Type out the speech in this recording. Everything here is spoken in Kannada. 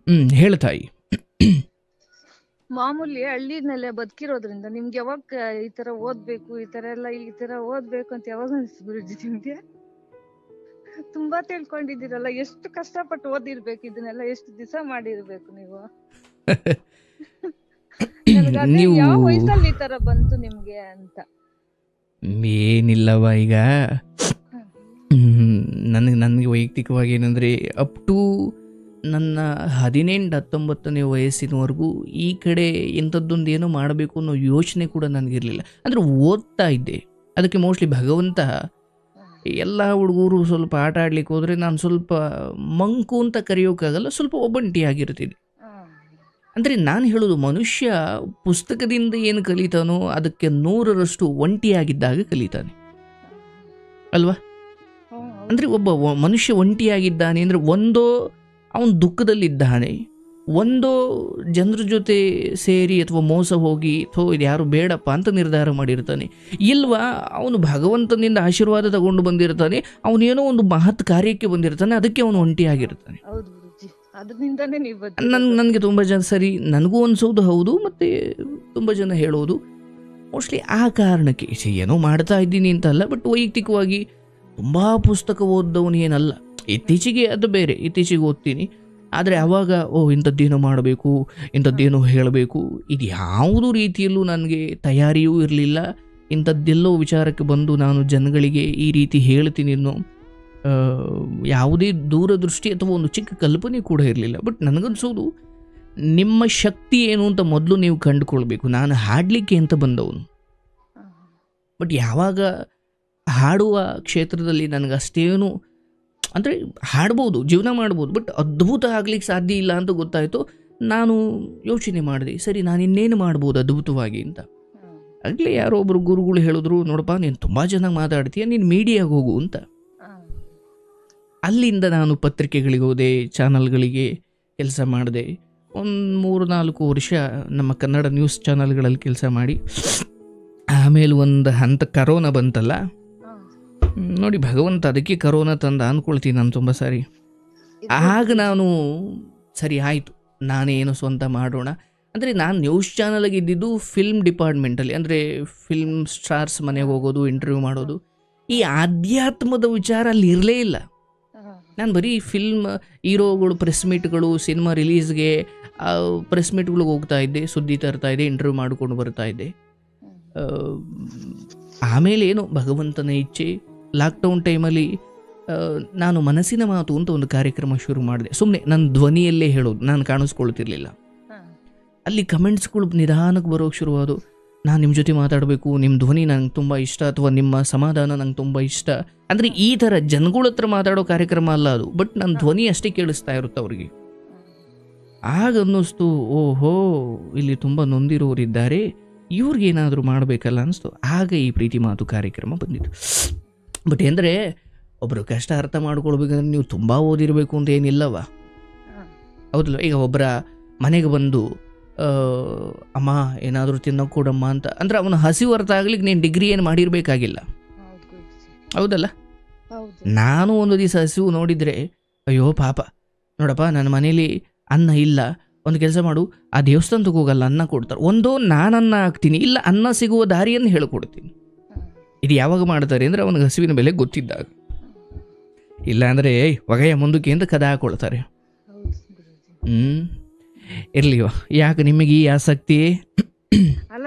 ಹ್ಮ್ ಹೇಳು ತಾಯಿ ಮಾಮೂಲಿ ಹಳ್ಳಿನಲ್ಲೇ ಬದುಕಿರೋದ್ರಿಂದ ನಿಮ್ಗೆ ಯಾವಾಗ ಈ ತರ ಓದ್ಬೇಕು ಈ ತರ ಎಲ್ಲ ಈ ತರ ಓದ್ಬೇಕು ಅಂತ ಯಾವಾಗ ಅನ್ಸ್ತು ಗುರುಜಿ ನಿಮ್ಗೆ ತುಂಬಾ ತಿಳ್ಕೊಂಡಿದ್ದೀರಲ್ಲ ಎಷ್ಟು ಕಷ್ಟಪಟ್ಟು ಓದಿರ್ಬೇಕು ಇದನ್ನೆಲ್ಲ ಎಷ್ಟು ದಿವಸ ಮಾಡಿರ್ಬೇಕು ನೀವು ನನ್ಗ್ ಅದೇ ನೀವು ಯಾವ ವಯಸ್ಸಲ್ಲಿ ಈ ತರ ಬಂತು ನಿಮ್ಗೆ ಅಂತ ಏನಿಲ್ಲವ ಈಗ ನನಗೆ ನನಗೆ ವೈಯಕ್ತಿಕವಾಗಿ ಏನಂದರೆ ಅಪ್ ಟು ನನ್ನ ಹದಿನೆಂಟು ಹತ್ತೊಂಬತ್ತನೇ ವಯಸ್ಸಿನವರೆಗೂ ಈ ಕಡೆ ಇಂಥದ್ದೊಂದು ಏನೋ ಮಾಡಬೇಕು ಅನ್ನೋ ಯೋಚನೆ ಕೂಡ ನನಗಿರಲಿಲ್ಲ ಅಂದರೆ ಓದ್ತಾ ಇದ್ದೆ ಅದಕ್ಕೆ ಮೋಸ್ಟ್ಲಿ ಭಗವಂತ ಎಲ್ಲ ಹುಡುಗರು ಸ್ವಲ್ಪ ಆಟ ಆಡ್ಲಿಕ್ಕೆ ಹೋದರೆ ನಾನು ಸ್ವಲ್ಪ ಮಂಕು ಅಂತ ಕರೆಯೋಕ್ಕಾಗಲ್ಲ ಸ್ವಲ್ಪ ಒಬ್ಬಂಟಿಯಾಗಿರ್ತಿದ್ದೆ ಅಂದರೆ ನಾನು ಹೇಳೋದು ಮನುಷ್ಯ ಪುಸ್ತಕದಿಂದ ಏನು ಕಲಿತಾನೋ ಅದಕ್ಕೆ ನೂರರಷ್ಟು ಒಂಟಿಯಾಗಿದ್ದಾಗ ಕಲಿತಾನೆ ಅಲ್ವಾ ಹ್ಮ್, ಹೌದು. ಅಂದರೆ ಒಬ್ಬ ವ- ಮನುಷ್ಯ ಒಂಟಿಯಾಗಿದ್ದಾನೆ ಅಂದರೆ ಒಂದೋ ಅವನು ದುಃಖದಲ್ಲಿದ್ದಾನೆ ಒಂದೋ ಜನರ ಜೊತೆ ಸೇರಿ ಅಥವಾ ಮೋಸ ಹೋಗಿ ಥೋ ಇದು ಯಾರು ಬೇಡಪ್ಪ ಅಂತ ನಿರ್ಧಾರ ಮಾಡಿರ್ತಾನೆ ಇಲ್ವಾ ಅವನು ಭಗವಂತನಿಂದ ಆಶೀರ್ವಾದ ತಗೊಂಡು ಬಂದಿರ್ತಾನೆ ಅವನೇನೋ ಒಂದು ಮಹತ್ ಕಾರ್ಯಕ್ಕೆ ಬಂದಿರ್ತಾನೆ ಅದಕ್ಕೆ ಅವನು ಒಂಟಿಯಾಗಿರ್ತಾನೆ ಹೌದು ಗುರುಜಿ ಅದರಿಂದಾನೇ ನೀವು ನನ್ ನನಗೆ ತುಂಬ ಜನ ಸರಿ ನನಗೂ ಅನ್ಸೋದು ಹೌದು ಮತ್ತು ತುಂಬ ಜನ ಹೇಳೋದು ಮೋಸ್ಟ್ಲಿ ಆ ಕಾರಣಕ್ಕೆ ಛೆ, ಏನೋ ಮಾಡ್ತಾ ಇದ್ದೀನಿ ಅಂತಲ್ಲ ಬಟ್ ವೈಯಕ್ತಿಕವಾಗಿ ತುಂಬ ಪುಸ್ತಕ ಓದ್ದವನು ಏನಲ್ಲ ಇತ್ತೀಚೆಗೆ ಅದು ಬೇರೆ ಇತ್ತೀಚೆಗೆ ಓದ್ತೀನಿ ಆದರೆ ಆವಾಗ ಓ ಇಂಥದ್ದೇನೋ ಮಾಡಬೇಕು ಇಂಥದ್ದೇನೋ ಹೇಳಬೇಕು ಇದು ಯಾವುದೂ ರೀತಿಯಲ್ಲೂ ನನಗೆ ತಯಾರಿಯೂ ಇರಲಿಲ್ಲ ಇಂಥದ್ದೆಲ್ಲೋ ವಿಚಾರಕ್ಕೆ ಬಂದು ನಾನು ಜನಗಳಿಗೆ ಈ ರೀತಿ ಹೇಳ್ತೀನಿ ಅನ್ನೋ ಆ, ಯಾವುದೇ ದೂರದೃಷ್ಟಿ ಅಥವಾ ಒಂದು ಚಿಕ್ಕ ಕಲ್ಪನೆ ಕೂಡ ಇರಲಿಲ್ಲ ಬಟ್ ನನಗನ್ಸೋದು ನಿಮ್ಮ ಶಕ್ತಿ ಏನು ಅಂತ ಮೊದಲು ನೀವು ಕಂಡುಕೊಳ್ಬೇಕು ನಾನು ಹಾಡಲಿಕ್ಕೆ ಅಂತ ಬಂದವನು ಬಟ್ ಯಾವಾಗ ಹಾಡುವ ಕ್ಷೇತ್ರದಲ್ಲಿ ನನಗೆ ಅಷ್ಟೇನು ಅಂದರೆ ಹಾಡ್ಬೋದು ಜೀವನ ಮಾಡ್ಬೋದು ಬಟ್ ಅದ್ಭುತ ಆಗ್ಲಿಕ್ಕೆ ಸಾಧ್ಯ ಇಲ್ಲ ಅಂತ ಗೊತ್ತಾಯಿತು ನಾನು ಯೋಚನೆ ಮಾಡಿದೆ ಸರಿ ನಾನು ಇನ್ನೇನು ಮಾಡ್ಬೋದು ಅದ್ಭುತವಾಗಿ ಅಂತ ಆಗಲೇ ಯಾರೋ ಒಬ್ಬರು ಗುರುಗಳು ಹೇಳಿದ್ರು ನೋಡಪ್ಪ ನೀನು ತುಂಬ ಚೆನ್ನಾಗಿ ಮಾತಾಡ್ತೀಯ ನೀನು ಮೀಡಿಯಾಗೆ ಹೋಗು ಅಂತ ಅಲ್ಲಿಂದ ನಾನು ಪತ್ರಿಕೆಗಳಿಗೆ ಹೋದೆ ಚಾನಲ್ಗಳಿಗೆ ಕೆಲಸ ಮಾಡಿದೆ ಒಂದು ಮೂರು ನಾಲ್ಕು ವರ್ಷ ನಮ್ಮ ಕನ್ನಡ ನ್ಯೂಸ್ ಚಾನಲ್ಗಳಲ್ಲಿ ಕೆಲಸ ಮಾಡಿ ಆಮೇಲೆ ಒಂದು ಹಂತ ಕರೋನಾ ಬಂತಲ್ಲ ಹ್ಮ್, ನೋಡಿ ಭಗವಂತ ಅದಕ್ಕೆ ಕರೋನಾ ತಂದ ಅಂದ್ಕೊಳ್ತೀನಿ ನಾನು ತುಂಬ ಸಾರಿ ಆಗ ನಾನು ಸರಿ ಆಯಿತು ನಾನೇನು ಸ್ವಂತ ಮಾಡೋಣ ಅಂದರೆ ನಾನು ನ್ಯೂಸ್ ಚಾನಲ್ಗೆ ಇದ್ದಿದ್ದು ಫಿಲ್ಮ್ ಡಿಪಾರ್ಟ್ಮೆಂಟಲ್ಲಿ ಅಂದರೆ ಫಿಲ್ಮ್ ಸ್ಟಾರ್ಸ್ ಮನೆಗೆ ಹೋಗೋದು ಇಂಟರ್ವ್ಯೂ ಮಾಡೋದು ಈ ಆಧ್ಯಾತ್ಮದ ವಿಚಾರ ಅಲ್ಲಿ ಇರಲೇ ಇಲ್ಲ ನಾನು ಬರೀ ಫಿಲ್ಮ್ ಹೀರೋಗಳು ಪ್ರೆಸ್ ಮೀಟ್ಗಳು ಸಿನಿಮಾ ರಿಲೀಸ್ಗೆ ಪ್ರೆಸ್ ಮೀಟ್ಗಳಿಗೆ ಹೋಗ್ತಾ ಇದ್ದೆ ಸುದ್ದಿ ತರ್ತಾ ಇದ್ದೆ ಇಂಟರ್ವ್ಯೂ ಮಾಡಿಕೊಂಡು ಬರ್ತಾ ಇದ್ದೆ ಆ, ಆಮೇಲೆ ಏನು ಭಗವಂತನ ಇಚ್ಛೆ ಲಾಕ್ಡೌನ್ ಟೈಮಲ್ಲಿ ಆ, ನಾನು ಮನಸ್ಸಿನ ಮಾತು ಅಂತ ಒಂದು ಕಾರ್ಯಕ್ರಮ ಶುರು ಮಾಡಿದೆ ಸುಮ್ಮನೆ ನನ್ನ ಧ್ವನಿಯಲ್ಲೇ ಹೇಳೋದು ನಾನು ಕಾಣಿಸ್ಕೊಳ್ತಿರ್ಲಿಲ್ಲ ಅಲ್ಲಿ ಕಮೆಂಟ್ಸ್ಗಳು ನಿಧಾನಕ್ಕೆ ಬರೋಕ್ಕೆ ಶುರುವಾದು ನಾನು ನಿಮ್ಮ ಜೊತೆ ಮಾತಾಡಬೇಕು ನಿಮ್ಮ ಧ್ವನಿ ನಂಗೆ ತುಂಬ ಇಷ್ಟ ಅಥವಾ ನಿಮ್ಮ ಸಮಾಧಾನ ನಂಗೆ ತುಂಬ ಇಷ್ಟ ಅಂದರೆ ಈ ಥರ ಜನಗಳ ಹತ್ರ ಮಾತಾಡೋ ಕಾರ್ಯಕ್ರಮ ಅಲ್ಲ ಅದು ಬಟ್ ನನ್ನ ಧ್ವನಿ ಅಷ್ಟೇ ಕೇಳಿಸ್ತಾ ಇರುತ್ತೆ ಅವ್ರಿಗೆ ಆಗ ಅನ್ನಿಸ್ತು ಓಹೋ ಇಲ್ಲಿ ತುಂಬ ನೊಂದಿರೋರಿದ್ದಾರೆ ಇವ್ರಿಗೇನಾದರೂ ಮಾಡಬೇಕಲ್ಲ ಅನಿಸ್ತು ಆಗ ಈ ಪ್ರೀತಿ ಮಾತು ಕಾರ್ಯಕ್ರಮ ಬಂದಿತ್ತು ಬಟ್ ಅಂದರೆ ಒಬ್ಬರು ಕಷ್ಟ ಅರ್ಥ ಮಾಡ್ಕೊಳ್ಬೇಕಂದ್ರೆ ನೀವು ತುಂಬ ಓದಿರಬೇಕು ಅಂತ ಏನಿಲ್ಲವ ಹೌದಲ್ಲ ಈಗ ಒಬ್ಬರ ಮನೆಗೆ ಬಂದು ಆ, ಅಮ್ಮ ಏನಾದರೂ ತಿನ್ನೋಕೆ ಕೊಡಮ್ಮ ಅಂತ ಅಂದ್ರೆ ಅವನ ಹಸಿವು ಅರ್ಥ ಆಗ್ಲಿಕ್ಕೆ ನೀನು ಡಿಗ್ರಿ ಏನು ಮಾಡಿರಬೇಕಾಗಿಲ್ಲ ಹೌದು ಗುರುಜಿ ಹೌದಲ್ಲ ಹೌದು ನಾನು ಒಂದು ದಿವಸ ಹಸಿವು ನೋಡಿದರೆ ಅಯ್ಯೋ ಪಾಪ ನೋಡಪ್ಪ ನನ್ನ ಮನೇಲಿ ಅನ್ನ ಇಲ್ಲ ಒಂದು ಕೆಲಸ ಮಾಡು ಆ ದೇವಸ್ಥಾನಕ್ಕೆ ಹೋಗಲ್ಲ ಅನ್ನ ಕೊಡ್ತಾರೆ ಒಂದೋ ನಾನು ಅನ್ನ ಹಾಕ್ತೀನಿ ಇಲ್ಲ ಅನ್ನ ಸಿಗುವ ದಾರಿಯನ್ನು ಹೇಳ್ಕೊಡ್ತೀನಿ ಇದು ಯಾವಾಗ ಮಾಡ್ತಾರೆ ಅಂದರೆ ಅವನಿಗೆ ಹಸಿವಿನ ಬೆಲೆ ಗೊತ್ತಿದ್ದಾಗ ಇಲ್ಲ ಅಂದರೆ ಒಗೆಯ ಮುಂದಕ್ಕೆ ಅಂತ ಕದ ಹಾಕೊಳ್ತಾರೆ ಹೌದು ಗುರುಜಿ ಹ್ಞೂ ಇರಲಿವ ಯಾಕೆ ನಿಮಗೆ ಈ ಆಸಕ್ತಿ